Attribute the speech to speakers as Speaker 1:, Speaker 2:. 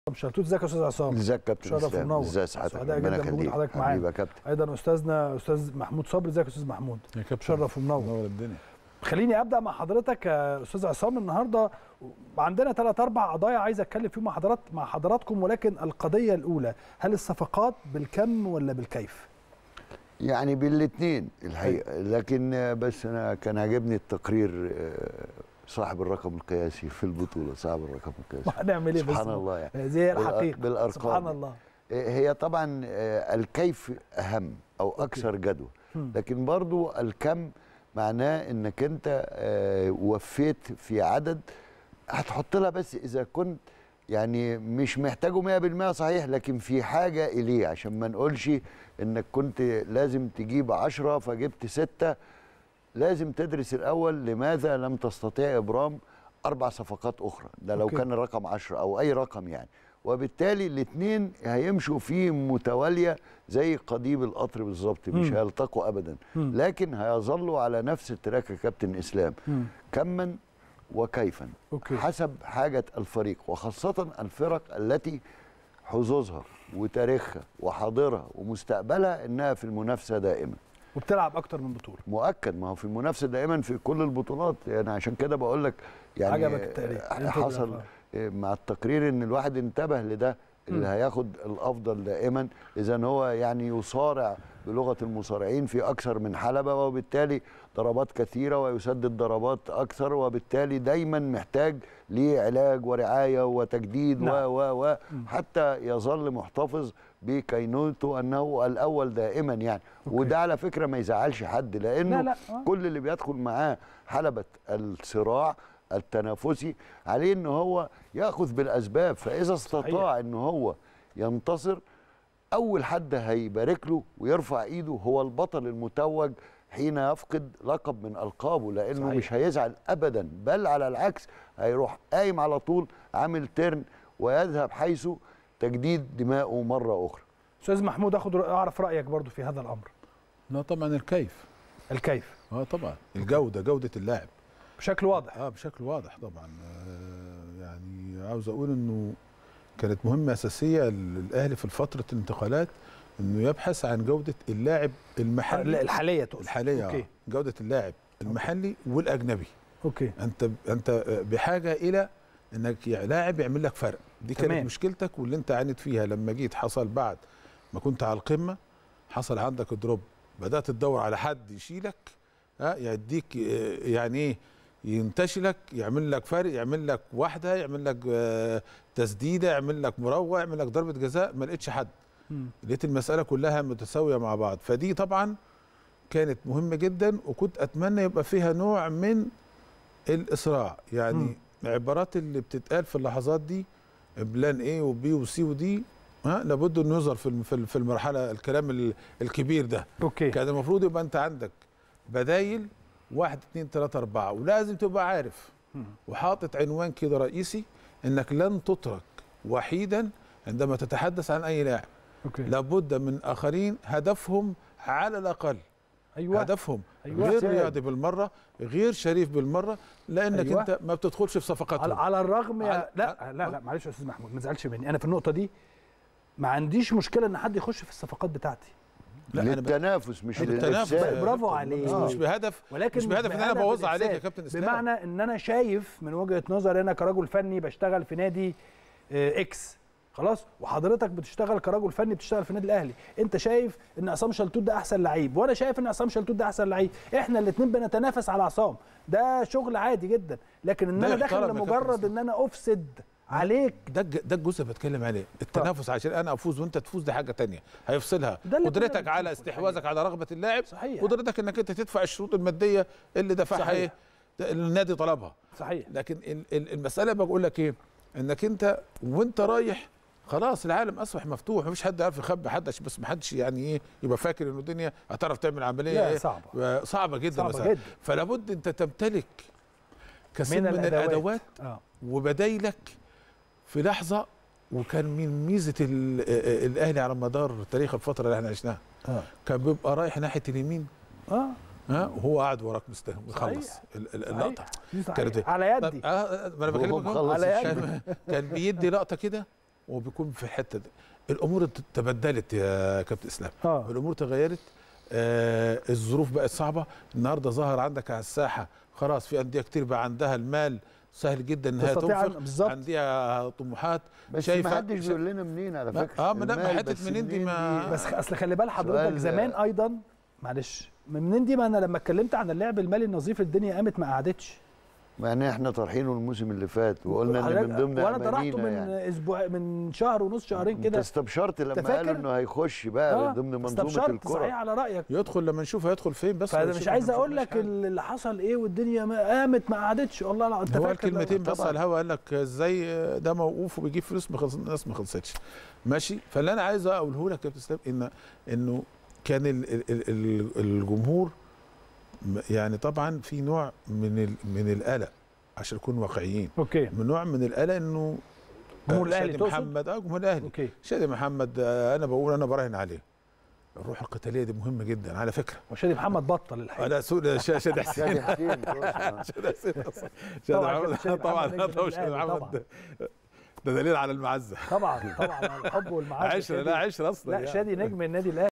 Speaker 1: شلتوت ازيك يا استاذ عصام
Speaker 2: ازيك كابتن
Speaker 1: شرف
Speaker 2: اسلام
Speaker 1: ومنور.
Speaker 2: ازاي سعادتك
Speaker 1: سعداء
Speaker 2: ربنا
Speaker 1: جدا بوجود
Speaker 2: يخليك
Speaker 1: حضرتك معانا.
Speaker 2: حبيبي يا كابتن
Speaker 1: ايضا استاذنا استاذ محمود صبري ازيك يا استاذ محمود
Speaker 3: يا كابتن
Speaker 1: شرف ومنور
Speaker 3: منور الدنيا
Speaker 1: خليني ابدا مع حضرتك يا استاذ عصام النهارده عندنا ثلاث اربع قضايا عايز اتكلم فيهم مع حضرات مع حضراتكم ولكن القضيه الاولى هل الصفقات بالكم ولا بالكيف؟
Speaker 2: يعني بالاثنين الحقيقه لكن آه، بس انا كان عاجبني التقرير آه، صاحب الرقم القياسي في البطوله صاحب الرقم القياسي
Speaker 1: هنعمل ايه بس
Speaker 2: سبحان الله يعني
Speaker 1: زي
Speaker 2: بالأ-
Speaker 1: الحقيقه
Speaker 2: بالأرقام.
Speaker 1: سبحان الله
Speaker 2: هي طبعا آه، الكيف اهم او اكثر جدوى
Speaker 1: مم.
Speaker 2: لكن برضو الكم معناه انك انت آه، وفيت في عدد هتحط لها بس اذا كنت يعني مش محتاجه 100% صحيح لكن في حاجه اليه عشان ما نقولش انك كنت لازم تجيب 10 فجبت 6 لازم تدرس الاول لماذا لم تستطيع ابرام اربع صفقات اخرى ده لو
Speaker 1: أوكي.
Speaker 2: كان الرقم 10 او اي رقم يعني وبالتالي الاثنين هيمشوا في متواليه زي قضيب القطر بالظبط مش
Speaker 1: مم.
Speaker 2: هيلتقوا ابدا
Speaker 1: مم.
Speaker 2: لكن هيظلوا على نفس التراك يا كابتن اسلام
Speaker 1: مم.
Speaker 2: كما وكيفا
Speaker 1: اوكي
Speaker 2: حسب حاجه الفريق وخاصه الفرق التي حظوظها وتاريخها وحاضرها ومستقبلها انها في المنافسه دائما
Speaker 1: وبتلعب اكتر من بطوله
Speaker 2: مؤكد ما هو في المنافسه دائما في كل البطولات يعني عشان كده بقول لك يعني
Speaker 1: عجبك التقرير.
Speaker 2: آه،
Speaker 1: انت
Speaker 2: حصل
Speaker 1: بالأفعال.
Speaker 2: آه، مع التقرير ان الواحد انتبه لده اللي
Speaker 1: مم.
Speaker 2: هياخد الافضل دائما اذا هو يعني يصارع بلغه المصارعين في اكثر من حلبه وبالتالي ضربات كثيره ويسدد ضربات اكثر وبالتالي دايما محتاج لعلاج ورعايه وتجديد
Speaker 1: نعم.
Speaker 2: و و و
Speaker 1: مم.
Speaker 2: حتى يظل محتفظ بكينونته انه الاول دائما يعني
Speaker 1: أوكي.
Speaker 2: وده على فكره ما يزعلش حد لانه
Speaker 1: لا لا آه.
Speaker 2: كل اللي بيدخل معاه حلبة الصراع التنافسي عليه ان هو ياخذ بالاسباب فاذا استطاع ان هو ينتصر اول حد هيبارك له ويرفع ايده هو البطل المتوج حين يفقد لقب من القابه لانه
Speaker 1: صحيح.
Speaker 2: صحيح. مش هيزعل ابدا بل على العكس هيروح قايم على طول عامل ترن ويذهب حيث تجديد دمائه مره اخرى
Speaker 1: استاذ محمود اخد رأ- اعرف رايك برضو في هذا الامر
Speaker 3: لا طبعا الكيف
Speaker 1: الكيف
Speaker 3: اه طبعا الجوده جوده اللاعب
Speaker 1: بشكل واضح
Speaker 3: اه بشكل واضح طبعا آه يعني عاوز اقول انه كانت مهمه اساسيه للاهلي في فتره الانتقالات انه يبحث عن جوده اللاعب
Speaker 1: لا،
Speaker 3: المحلي
Speaker 1: الحاليه تقصد
Speaker 3: الحاليه
Speaker 1: اوكي
Speaker 3: آه جوده اللاعب المحلي والاجنبي
Speaker 1: اوكي
Speaker 3: انت انت بحاجه الى انك يع- لاعب يعمل لك فرق دي
Speaker 1: تمام.
Speaker 3: كانت مشكلتك واللي انت عانيت فيها لما جيت حصل بعد ما كنت على القمه حصل عندك دروب بدات تدور على حد يشيلك ها يديك آه، يعني ايه ينتشلك يعمل لك فرق يعمل لك واحده يعمل لك آه، تسديده يعمل لك مروع يعمل لك ضربه جزاء ما لقيتش حد
Speaker 1: مم.
Speaker 3: لقيت المساله كلها متساويه مع بعض فدي طبعا كانت مهمه جدا وكنت اتمنى يبقى فيها نوع من الاسراع يعني
Speaker 1: مم.
Speaker 3: العبارات اللي بتتقال في اللحظات دي بلان ايه وبي وسي ودي ها لابد انه يظهر في الم- في الم- في المرحله الكلام ال- الكبير ده
Speaker 1: اوكي
Speaker 3: كان المفروض يبقى انت عندك بدايل واحد اتنين تلاته اربعه ولازم تبقى عارف
Speaker 1: مم.
Speaker 3: وحاطط عنوان كده رئيسي انك لن تترك وحيدا عندما تتحدث عن اي لاعب
Speaker 1: اوكي
Speaker 3: لابد من اخرين هدفهم على الاقل
Speaker 1: ايوه
Speaker 3: هدفهم
Speaker 1: أيوة.
Speaker 3: غير
Speaker 2: سهل.
Speaker 3: رياضي بالمره غير شريف بالمره لانك
Speaker 1: أيوة.
Speaker 3: انت ما بتدخلش في صفقاتهم
Speaker 1: على, على الرغم يا
Speaker 3: على-
Speaker 1: لا لا لا معلش يا استاذ محمود ما تزعلش مني انا في النقطه دي ما عنديش مشكله ان حد يخش في الصفقات بتاعتي
Speaker 3: لا انا ب-
Speaker 2: للتنافس مش
Speaker 3: التنافس
Speaker 2: للإفساد.
Speaker 3: يا
Speaker 1: برافو
Speaker 3: كابتن،
Speaker 1: عليك.
Speaker 3: مش- مش بهدف
Speaker 1: ولكن
Speaker 3: مش بهدف ان انا
Speaker 1: بهدف
Speaker 3: ابوظ عليك يا
Speaker 1: الإفساد.
Speaker 3: كابتن اسلام
Speaker 1: بمعنى ان انا شايف من وجهه نظري انا كرجل فني بشتغل في نادي آه، اكس خلاص وحضرتك بتشتغل كرجل فني بتشتغل في النادي الاهلي انت شايف ان عصام شلتوت ده احسن لعيب وانا شايف ان عصام شلتوت ده احسن لعيب احنا الاثنين بنتنافس على عصام ده شغل عادي جدا لكن ان
Speaker 3: ده
Speaker 1: انا
Speaker 3: يحترم
Speaker 1: داخل
Speaker 3: يا كابتن
Speaker 1: لمجرد
Speaker 3: إسلام.
Speaker 1: ان انا افسد عليك
Speaker 3: ده الج- ده الجزء اللي بتكلم عليه التنافس عشان انا افوز وانت تفوز دي حاجه تانية هيفصلها
Speaker 1: ده اللي كنا
Speaker 3: قدرتك على
Speaker 1: بنشوفه
Speaker 3: استحواذك على رغبه اللاعب
Speaker 1: صحيح.
Speaker 3: قدرتك انك انت تدفع الشروط الماديه اللي دفعها
Speaker 1: صحيح.
Speaker 3: ايه ده النادي طلبها
Speaker 1: صحيح
Speaker 3: لكن ال- ال- المساله بقول لك ايه انك انت وانت رايح خلاص العالم اصبح مفتوح مفيش حد عارف يخبي حد عشان بس ما حدش يعني ايه يبقى فاكر انه الدنيا هتعرف تعمل عمليه
Speaker 1: لا،
Speaker 3: ايه
Speaker 1: صعبة.
Speaker 3: و- صعبه جدا
Speaker 1: صعبة
Speaker 3: مثلا
Speaker 1: جدا.
Speaker 3: فلا بد انت تمتلك كثير من, من الادوات
Speaker 1: اه
Speaker 3: وبدايلك في لحظه وكان من ميزه ال- آه، الاهلي على مدار تاريخ الفتره اللي احنا عشناها
Speaker 1: اه
Speaker 3: كان بيبقى رايح ناحيه اليمين
Speaker 1: اه
Speaker 3: ها وهو قاعد وراك مستني مخلص
Speaker 1: صحيح.
Speaker 3: ال- ال-
Speaker 1: صحيح.
Speaker 3: اللقطه
Speaker 1: دي صحيح.
Speaker 3: كانت إيه؟
Speaker 1: على
Speaker 3: طب-
Speaker 1: يدي
Speaker 3: اه آه، ما انا
Speaker 2: وهو
Speaker 3: بكلمك أهو.
Speaker 2: مخلص
Speaker 1: على
Speaker 2: الشغل.
Speaker 3: كان كان بيدي لقطه كده وبيكون في الحته دي الامور تبدلت يا كابتن اسلام
Speaker 1: اه
Speaker 3: الامور تغيرت آه الظروف بقت صعبه النهارده ظهر عندك على الساحه خلاص في انديه كتير بقى عندها المال سهل جدا ان هي
Speaker 1: تستطيع
Speaker 3: تنفق
Speaker 1: أن- بالظبط
Speaker 3: عندها طموحات
Speaker 2: بس
Speaker 3: شايفة-
Speaker 2: ما حدش
Speaker 3: شا-
Speaker 2: بيقول لنا منين على
Speaker 3: لا،
Speaker 2: فكره
Speaker 3: آه، ما ده- ما
Speaker 2: المال،
Speaker 3: حتة
Speaker 2: بس
Speaker 3: منين دي ما-
Speaker 1: بس خ- اصل خلي بال حضرتك
Speaker 2: سؤال-
Speaker 1: زمان ايضا معلش منين دي ما انا لما اتكلمت عن اللعب المالي النظيف الدنيا قامت ما قعدتش
Speaker 2: يعني احنا طرحينه الموسم اللي فات وقلنا ان
Speaker 1: حضرتك-
Speaker 2: من ضمن
Speaker 1: وانا طرحته
Speaker 2: امانينا
Speaker 1: من
Speaker 2: يعني
Speaker 1: اسبوع من شهر ونص شهرين
Speaker 2: انت
Speaker 1: كده
Speaker 2: استبشرت لما
Speaker 1: فاكر؟
Speaker 2: قالوا انه هيخش بقى
Speaker 1: آه،
Speaker 2: ضمن منظومه
Speaker 1: استبشرت
Speaker 2: الكره
Speaker 1: صحيح على رايك
Speaker 3: يدخل لما نشوف هيدخل فين بس
Speaker 1: فانا
Speaker 3: ونشوف
Speaker 1: مش عايز
Speaker 3: إحنا ما
Speaker 1: اقول لك
Speaker 3: شفناش حاجة.
Speaker 1: اللي حصل ايه والدنيا ما قامت ما قعدتش والله لا انت
Speaker 3: هو
Speaker 1: فاكر لما-
Speaker 3: الكلمتين بس
Speaker 1: طبعاً.
Speaker 3: على الهوا قال لك ازاي ده موقوف وبيجيب فلوس ما خلص الناس ما خلصتش ماشي فاللي انا عايز اقوله لك يا كابتن اسلام ان انه كان ال ال ال ال الجمهور م- يعني طبعا في نوع من ال من القلق عشان نكون واقعيين
Speaker 1: اوكي
Speaker 3: من نوع من القلق انه
Speaker 1: جمهور
Speaker 3: آه،
Speaker 1: الاهلي
Speaker 3: شادي
Speaker 1: تقصد
Speaker 3: محمد اه جمهور الاهلي
Speaker 1: اوكي
Speaker 3: شادي محمد آه، انا بقول انا براهن عليه الروح القتاليه دي مهمه جدا على فكره
Speaker 1: وشادي محمد بطل الحقيقه
Speaker 3: انا سوري شا- شادي حسين
Speaker 2: شادي حسين تقصد.
Speaker 3: شادي حسين أصلاً. شادي
Speaker 1: طبعاً
Speaker 3: محمد
Speaker 1: كابتن شادي
Speaker 3: طبعا
Speaker 1: محمد نجم
Speaker 3: طبعا شادي
Speaker 1: الأهلي طبعاً.
Speaker 3: محمد ده دليل على المعزه
Speaker 1: طبعا طبعا الحب والمعزه
Speaker 3: عشرة
Speaker 1: شادي-
Speaker 3: لا عشرة اصلا
Speaker 1: لا
Speaker 3: يعني.
Speaker 1: شادي نجم النادي الاهلي